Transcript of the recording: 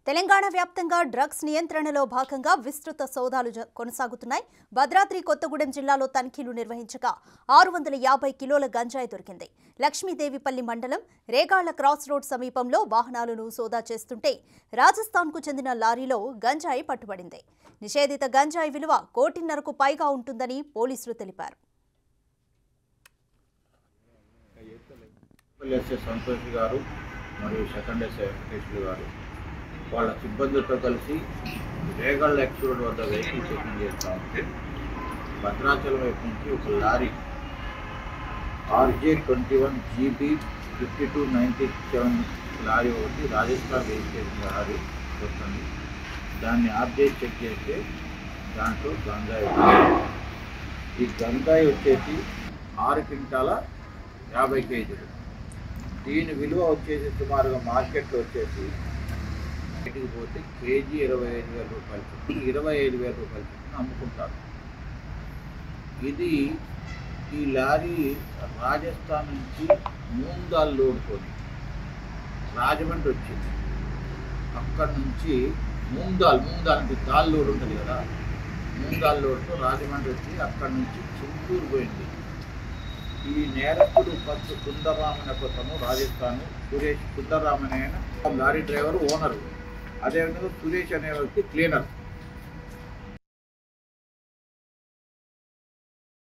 తెలంగాణ వ్యాప్తంగా డ్రగ్స్ నియంత్రణలో భాగంగా విస్తృత సోదాలు జ- కొనసాగుతున్నాయి భద్రాద్రి కొత్తగూడెం జిల్లాలో తనిఖీలు నిర్వహించగా ఆరు వందల యాభై కిలోల గంజాయి దొరికింది లక్ష్మీదేవిపల్లి మండలం రేగాళ్ల క్రాస్ రోడ్ సమీపంలో వాహనాలను సోదా చేస్తుంటే రాజస్థాన్కు చెందిన లారీలో గంజాయి పట్టుబడింది నిషేధిత గంజాయి విలువ కోటిన్నరకు పైగా ఉంటుందని పోలీసులు తెలిపారు ఎస్ఏ సంతోష్ గారు మరియు సెకండ్ ఎస్ఏ వెంకటేశ్వర గారు వాళ్ళ సిబ్బందితో కలిసి రేగళ్ళ ఎక్స్రోడ్ వద్ద వెహికల్ చెకింగ్ చేస్తూ ఉంటే భద్రాచలం వైపు నుంచి ఒక lorry RJ twenty one GB fifty two ninety seven lorry ఒకటి రాజస్థాన్ రిజిస్ట్రేషన్ లారీ వస్తుంది దాన్ని అప్డేట్ చెక్ చేస్తే దాంట్లో గంజాయి ఉంది. ఈ గంజాయి వచ్చేసి ఆరు క్వింటాల యాభై కేజీలు దీని విలువ వచ్చేసి సుమారుగా మార్కెట్లో వచ్చేసి బయటికి పోతే కేజీ ఇరవై ఐదు వేల రూపాయలు చొప్పున ఇరవై ఐదు వేల రూపాయలు చొప్పున అమ్ముకుంటారు ఇది ఈ లారీ రాజస్థాన్ నుంచి మూందాల్ లోడుకొని రాజమండ్రి వచ్చింది అక్కడ నుంచి మూందాల్ మూందాల్ అంటే దాల్ లోడ్ ఉంటుంది కదా మూందాల్ లోడ్తో రాజమండ్రి వచ్చి అక్కడ నుంచి చింతూరు పోయింది ఈ నేరస్తుడు ఫస్ట్ సుందరరామన్ కోసము రాజస్థాన్ సురేష్ సుందరరామన్ అయిన లారీ డ్రైవర్ ఓనరు అదేవిధంగా సురేష్ అనే వ్యక్తి క్లీనర్